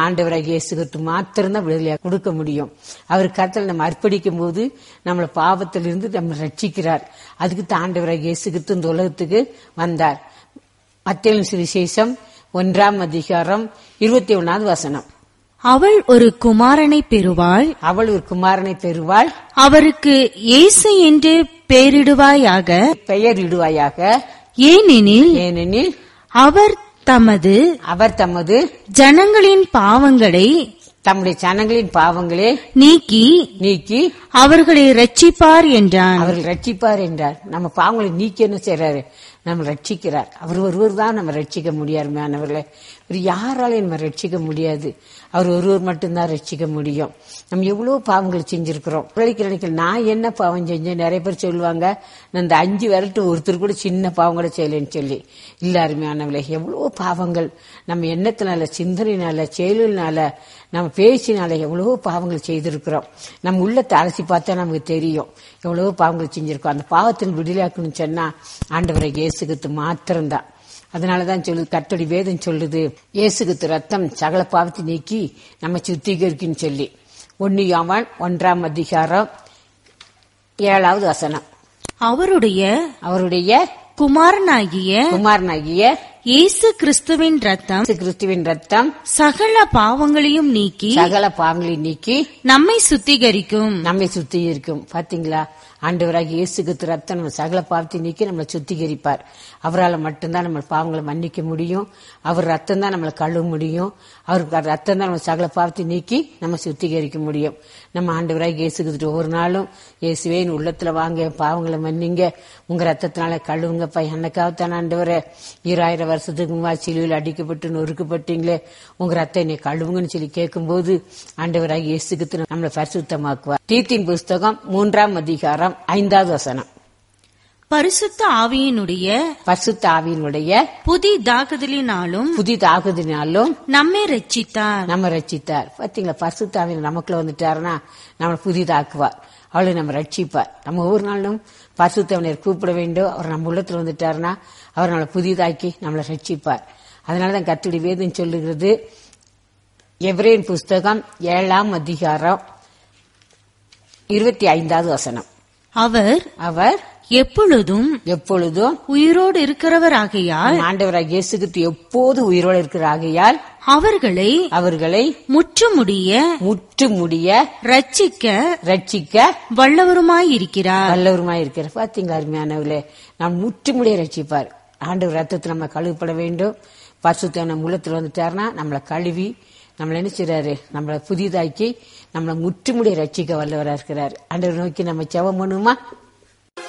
ஆண்டவராக இயேசு கிறிஸ்து மாத்திரம்தான் விடுதலையாக கொடுக்க முடியும் அவர் கருத்தில் நம்ம அர்ப்பணிக்கும் போது நம்மளை பாவத்திலிருந்து நம்ம ரட்சிக்கிறார் அதுக்கு தான் ஆண்டவராக இயேசு கிறிஸ்து இந்த உலகத்துக்கு வந்தார் மத்திய சுவிசேஷம் ஒன்றாம் அதிகாரம் இருபத்தி ஒன்னாவது வசனம் அவள் ஒரு குமாரனை பெறுவாள் அவள் ஒரு குமாரனை பெறுவாள் அவருக்கு இயேசு என்று பெயரிடுவாயாக பெயர் இடுவாயாக ஏனெனில் ஏனெனில் அவர் தமது அவர் தமது ஜனங்களின் பாவங்களை தம்முடைய ஜனங்களின் பாவங்களே நீக்கி நீக்கி அவர்களை ரட்சிப்பார் என்றான் அவர்கள் ரட்சிப்பார் என்றார் நம்ம பாவங்களை நீக்கி என்ன செய்யறாரு நம்ம ரட்சிக்கிறார் அவர் ஒருவர் தான் நம்ம ரட்சிக்க முடியாருமையானவர்களே ஒரு யாராலையும் நம்ம ரட்சிக்க முடியாது அவர் ஒருவர் மட்டும்தான் ரட்சிக்க முடியும் நம்ம எவ்வளவு பாவங்கள் செஞ்சிருக்கிறோம் பிள்ளைக்கு நினைக்கல நான் என்ன பாவம் செஞ்சேன் நிறைய பேர் சொல்லுவாங்க நான் இந்த அஞ்சு விரட்டு ஒருத்தர் கூட சின்ன பாவம் கூட செய்யலைன்னு சொல்லி இல்ல அருமையானவர்களே எவ்வளவு பாவங்கள் நம்ம எண்ணத்தினால சிந்தனையினால செயலினால நம்ம பேசினால எவ்வளவோ பாவங்கள் செய்திருக்கிறோம் நம்ம உள்ளத்தை அலசி பார்த்தா நமக்கு தெரியும் எவ்வளவோ பாவங்கள் செஞ்சிருக்கோம் அந்த பாவத்தில் விடுதலையாக்கணும்னு சொன்னா ஆண்டவரை இயேசுகித்து மாத்திரம்தான் அதனாலதான் சொல்லுது கத்தடி வேதம் சொல்லுது இயேசுகித்து ரத்தம் சகல பாவத்தை நீக்கி நம்ம சுத்திகரிக்குன்னு சொல்லி ஒன்னு யாவான் ஒன்றாம் அதிகாரம் ஏழாவது வசனம் அவருடைய அவருடைய குமாரனாகிய குமாரனாகிய இயேசு கிறிஸ்துவின் ரத்தம் இயேசு கிறிஸ்துவின் ரத்தம் சகல பாவங்களையும் நீக்கி சகல பாவங்களை நீக்கி நம்மை சுத்திகரிக்கும் நம்மை சுத்திகரிக்கும் பாத்தீங்களா ஆண்டவராக இயேசுக்கு ரத்தம் நம்ம சகல பாவத்தை நீக்கி நம்மளை சுத்திகரிப்பார் அவரால் மட்டும்தான் நம்ம பாவங்களை மன்னிக்க முடியும் அவர் ரத்தம் தான் நம்மளை கழுவ முடியும் அவருக்கு ரத்தம் தான் நம்ம சகல பாவத்தை நீக்கி நம்ம சுத்திகரிக்க முடியும் நம்ம ஆண்டவராக இயேசுக்கு ஒவ்வொரு நாளும் இயேசுவே என் உள்ளத்துல வாங்க என் பாவங்களை மன்னிங்க உங்க ரத்தத்தினால கழுவுங்கப்பா என்னக்காகத்தான் ஆண்டவரே ஈராயிரம் வருஷத்துக்கு முன்னாடி சிலுவையில் அடிக்கப்பட்டு நொறுக்கப்பட்டீங்களே உங்க ரத்தம் என்னை கழுவுங்கன்னு சொல்லி கேட்கும்போது ஆண்டவராக இயேசுக்கு நம்மளை பரிசுத்தமாக்குவார் தீத்தின் புஸ்தகம் மூன்றாம் அதிகாரம் ஐந்தாவது வசனம் பரிசுத்த ஆவியினுடைய பரிசுத்த ஆவியினுடைய புதிதாக்குதலினாலும் புதிதாகுதினாலும் நம்மை ரட்சித்தார் நம்ம ரட்சித்தார் பாத்தீங்களா பரிசுத்த ஆவியில் நமக்குள்ள வந்துட்டாருன்னா நம்மளை புதிதாக்குவார் அவளை நம்ம ரட்சிப்பார் நம்ம ஒவ்வொரு நாளும் பரிசுத்தவனர் கூப்பிட வேண்டும் அவர் நம்ம உள்ளத்துல வந்துட்டாருன்னா அவர் நம்மளை புதிதாக்கி நம்மளை ரட்சிப்பார் அதனாலதான் கத்துடி வேதம் சொல்லுகிறது எவ்ரேன் புஸ்தகம் ஏழாம் அதிகாரம் இருபத்தி ஐந்தாவது வசனம் அவர் அவர் எப்பொழுதும் எப்பொழுதும் உயிரோடு இருக்கிறவராகையால் ஆண்டவராக இயேசுகிட்டு எப்போது உயிரோடு இருக்கிற ஆகையால் அவர்களை அவர்களை முற்றுமுடிய முற்று முடிய ரட்சிக்க ரட்சிக்க வல்லவருமாயிருக்கிறார் நல்லவருமாய் இருக்கிற பாத்தீங்களா அருமையானவர்களே நாம் முற்று முடிய ரட்சிப்பார் ஆண்டவர் ரத்தத்தில் நம்ம கழுவப்பட வேண்டும் பரிசுத்த நம்ம உள்ளத்துல வந்துட்டாருன்னா நம்மளை கழுவி நம்மளை என்ன செய்றாரு நம்மளை புதிதாக்கி நம்மளை முற்றுமுடிய ரட்சிக்க வல்லவரா இருக்கிறார் ஆண்டவர் நோக்கி நம்ம செவம் பண்ணுமா